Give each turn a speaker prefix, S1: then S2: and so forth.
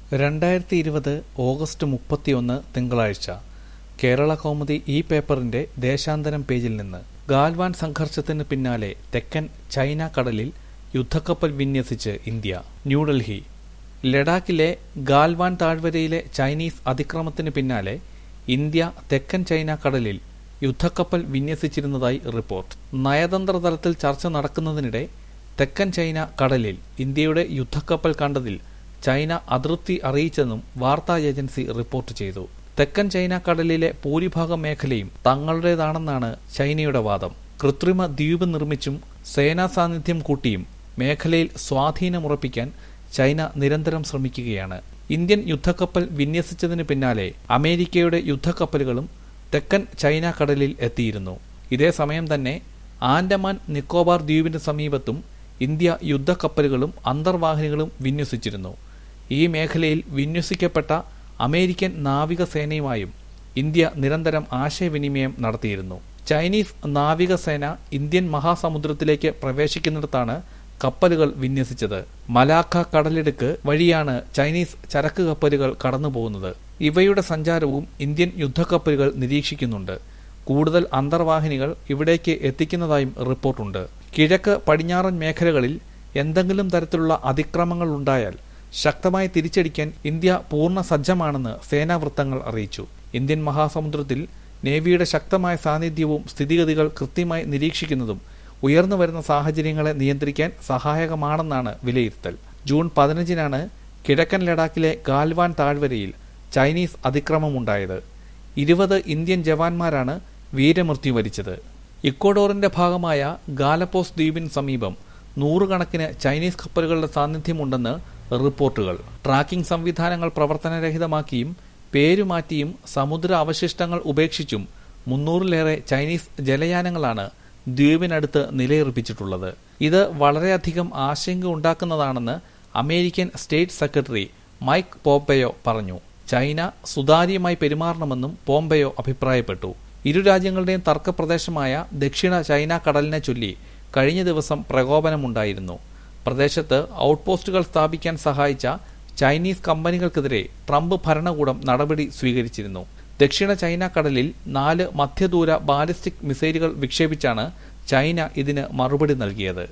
S1: രണ്ടായിരത്തി ഇരുപത് ഓഗസ്റ്റ് മുപ്പത്തിയൊന്ന് തിങ്കളാഴ്ച കേരള കൗമുദി ഈ പേപ്പറിന്റെ ദേശാന്തരം പേജിൽ നിന്ന് ഗാൽവാൻ സംഘർഷത്തിന് പിന്നാലെ തെക്കൻ ചൈന കടലിൽ യുദ്ധക്കപ്പൽ വിന്യസിച്ച് ഇന്ത്യ ന്യൂഡൽഹി ലഡാക്കിലെ ഗാൽവാൻ താഴ്വരയിലെ ചൈനീസ് അതിക്രമത്തിന് പിന്നാലെ ഇന്ത്യ തെക്കൻ ചൈന കടലിൽ യുദ്ധക്കപ്പൽ വിന്യസിച്ചിരുന്നതായി റിപ്പോർട്ട് നയതന്ത്ര തലത്തിൽ ചർച്ച നടക്കുന്നതിനിടെ തെക്കൻ ചൈന കടലിൽ ഇന്ത്യയുടെ യുദ്ധക്കപ്പൽ കണ്ടതിൽ ചൈന അതൃപ്തി അറിയിച്ചെന്നും വാർത്താ ഏജൻസി റിപ്പോർട്ട് ചെയ്തു തെക്കൻ ചൈന കടലിലെ ഭൂരിഭാഗം മേഖലയും തങ്ങളുടേതാണെന്നാണ് ചൈനയുടെ വാദം കൃത്രിമ ദ്വീപ് നിർമ്മിച്ചും സേനാ സാന്നിധ്യം കൂട്ടിയും മേഖലയിൽ സ്വാധീനമുറപ്പിക്കാൻ ചൈന നിരന്തരം ശ്രമിക്കുകയാണ് ഇന്ത്യൻ യുദ്ധക്കപ്പൽ വിന്യസിച്ചതിന് പിന്നാലെ അമേരിക്കയുടെ യുദ്ധക്കപ്പലുകളും തെക്കൻ ചൈന കടലിൽ എത്തിയിരുന്നു ഇതേസമയം തന്നെ ആൻഡമാൻ നിക്കോബാർ ദ്വീപിന് സമീപത്തും ഇന്ത്യ യുദ്ധക്കപ്പലുകളും അന്തർവാഹിനികളും വിന്യസിച്ചിരുന്നു ഈ മേഖലയിൽ വിന്യസിക്കപ്പെട്ട അമേരിക്കൻ നാവികസേനയുമായും ഇന്ത്യ നിരന്തരം ആശയവിനിമയം നടത്തിയിരുന്നു ചൈനീസ് നാവികസേന ഇന്ത്യൻ മഹാസമുദ്രത്തിലേക്ക് പ്രവേശിക്കുന്നിടത്താണ് കപ്പലുകൾ വിന്യസിച്ചത് മലാഖ കടലിടുക്ക് വഴിയാണ് ചൈനീസ് ചരക്ക് കപ്പലുകൾ കടന്നുപോകുന്നത് ഇവയുടെ സഞ്ചാരവും ഇന്ത്യൻ യുദ്ധക്കപ്പലുകൾ നിരീക്ഷിക്കുന്നുണ്ട് കൂടുതൽ അന്തർവാഹിനികൾ ഇവിടേക്ക് എത്തിക്കുന്നതായും റിപ്പോർട്ടുണ്ട് കിഴക്ക് പടിഞ്ഞാറൻ മേഖലകളിൽ എന്തെങ്കിലും തരത്തിലുള്ള അതിക്രമങ്ങൾ ഉണ്ടായാൽ ശക്തമായി തിരിച്ചടിക്കാൻ ഇന്ത്യ പൂർണ്ണ സജ്ജമാണെന്ന് സേനാവൃത്തങ്ങൾ അറിയിച്ചു ഇന്ത്യൻ മഹാസമുദ്രത്തിൽ നേവിയുടെ ശക്തമായ സാന്നിധ്യവും സ്ഥിതിഗതികൾ കൃത്യമായി നിരീക്ഷിക്കുന്നതും ഉയർന്നു വരുന്ന സാഹചര്യങ്ങളെ നിയന്ത്രിക്കാൻ സഹായകമാണെന്നാണ് വിലയിരുത്തൽ ജൂൺ പതിനഞ്ചിനാണ് കിഴക്കൻ ലഡാക്കിലെ ഗാൽവാൻ താഴ്വരയിൽ ചൈനീസ് അതിക്രമമുണ്ടായത് ഇരുപത് ഇന്ത്യൻ ജവാന്മാരാണ് വീരമൃത്യു വരിച്ചത് ഇക്വഡോറിന്റെ ഭാഗമായ ഗാലപ്പോസ് ദ്വീപിന് സമീപം നൂറുകണക്കിന് ചൈനീസ് കപ്പലുകളുടെ സാന്നിധ്യമുണ്ടെന്ന് റിപ്പോർട്ടുകൾ ട്രാക്കിംഗ് സംവിധാനങ്ങൾ പ്രവർത്തനരഹിതമാക്കിയും പേരുമാറ്റിയും സമുദ്ര അവശിഷ്ടങ്ങൾ ഉപേക്ഷിച്ചും മുന്നൂറിലേറെ ചൈനീസ് ജലയാനങ്ങളാണ് ദ്വീപിനടുത്ത് നിലയുറപ്പിച്ചിട്ടുള്ളത് ഇത് വളരെയധികം ആശങ്ക ഉണ്ടാക്കുന്നതാണെന്ന് American state secretary Mike Pompeo പറഞ്ഞു ചൈന സുതാര്യമായി പെരുമാറണമെന്നും പോംപെയോ അഭിപ്രായപ്പെട്ടു ഇരു രാജ്യങ്ങളുടെയും തർക്കപ്രദേശമായ ദക്ഷിണ ചൈന കടലിനെ ചൊല്ലി കഴിഞ്ഞ ദിവസം പ്രകോപനമുണ്ടായിരുന്നു പ്രദേശത്ത് ഔട്ട്പോസ്റ്റുകൾ സ്ഥാപിക്കാൻ സഹായിച്ച ചൈനീസ് കമ്പനികൾക്കെതിരെ ട്രംപ് ഭരണകൂടം നടപടി സ്വീകരിച്ചിരുന്നു ദക്ഷിണ ചൈന കടലിൽ നാല് മധ്യദൂര ബാലിസ്റ്റിക് മിസൈലുകൾ വിക്ഷേപിച്ചാണ് ചൈന ഇതിന് മറുപടി നൽകിയത്